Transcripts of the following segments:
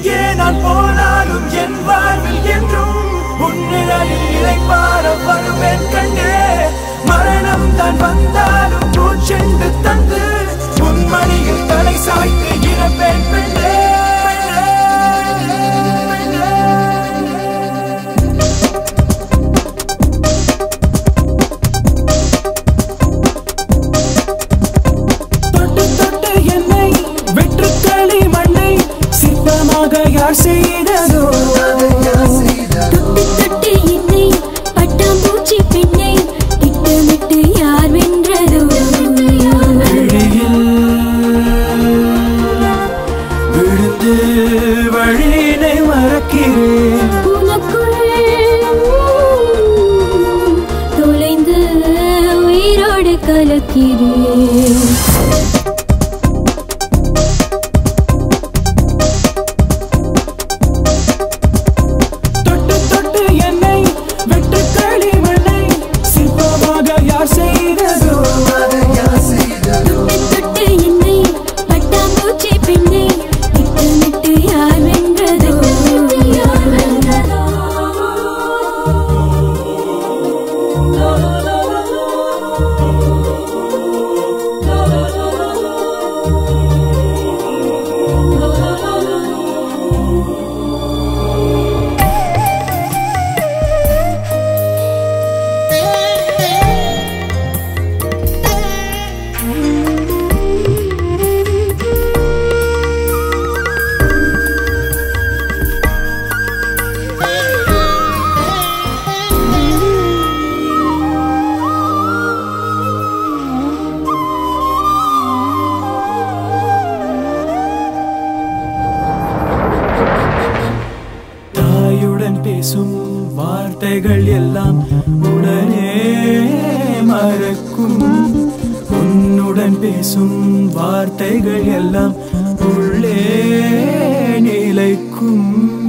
எங்கே நான் போனாலும் என் வாழ்வில் என்றும் உன்னிழலில் இழைப்பார வருவேன் கண்டே மரணம் தான் வந்தாலும் பூச்செண்டு தந்து உன் மடியில் தலை சாய்த்து இறப்பேன் பெண்ணே தொட்டு தொட்டு என்னை வெற்று களி மண்ணை சிற்பமாக யார் செய்ததோ தொட்டு தொட்டு என்னை பட்டாம்பூச்சி பெண்ணை திட்டமிட்டு யார் வென்றதோ விழியில் விழுந்து வழியினை மறக்கிறேன் உனக்குள் தொலைந்து உயிரோடு கலக்கிறேன் தொட்டு தொட்டு என்னை வெட்டு களி மண்ணை சிற்பமாக யார் செய்ததோ தொட்டு தொட்டு என்னை பட்டாம்பூச்சி பெண்ணை திட்டமிட்டு யார் வென்றதோ யார் வென்றதோ தாயுடன் பேசும் வார்த்தைகள் எல்லாம் உடனே மறக்கும் உன்னுடன் பேசும் வார்த்தைகள் எல்லாம் உள்ளே நிலைக்கும்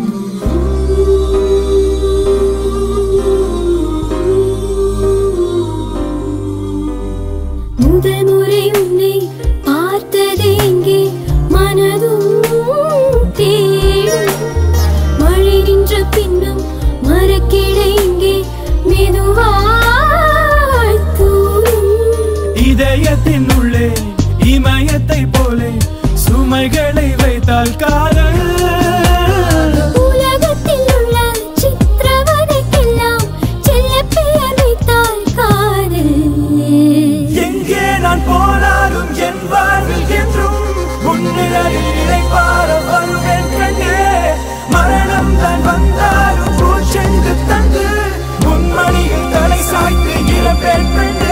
முதல் முறை உன்னை பார்த்தது எங்கே மனதும் தேடும் மழை நின்ற பின்னும் மரக்கிளை எங்கே மெதுவாய் தூரும் இதயத்தின் உள்ளே இமயத்தை போலே சுமைகளை வைத்தால் காதல் உலகத்தில் உள்ள சித்திரவதைக்கெல்லாம் செல்லப் பெயர் வைத்தால் காதல் எங்கே நான் போனாலும் என் வாழ்வில் என்றும் உன்னிழலில் இழைப்பார வருவேன் கண்ணே மரணம் தான் வந்தாலும் பூச்செண்டு தந்து உன் மடியில் தலை சாய்த்து இறப்பேன் பெண்ணே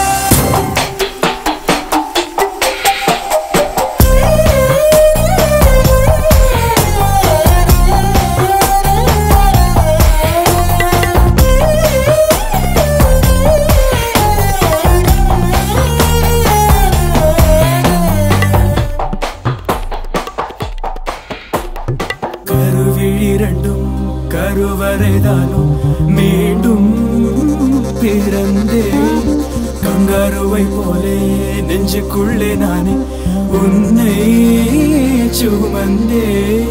கருவிழிரண்டும் கருவறைதானும் மீண்டும் பிறந்தே கங்கருவை போலே நெஞ்சுக்குள்ளே நானே உன்னை சுமந்தே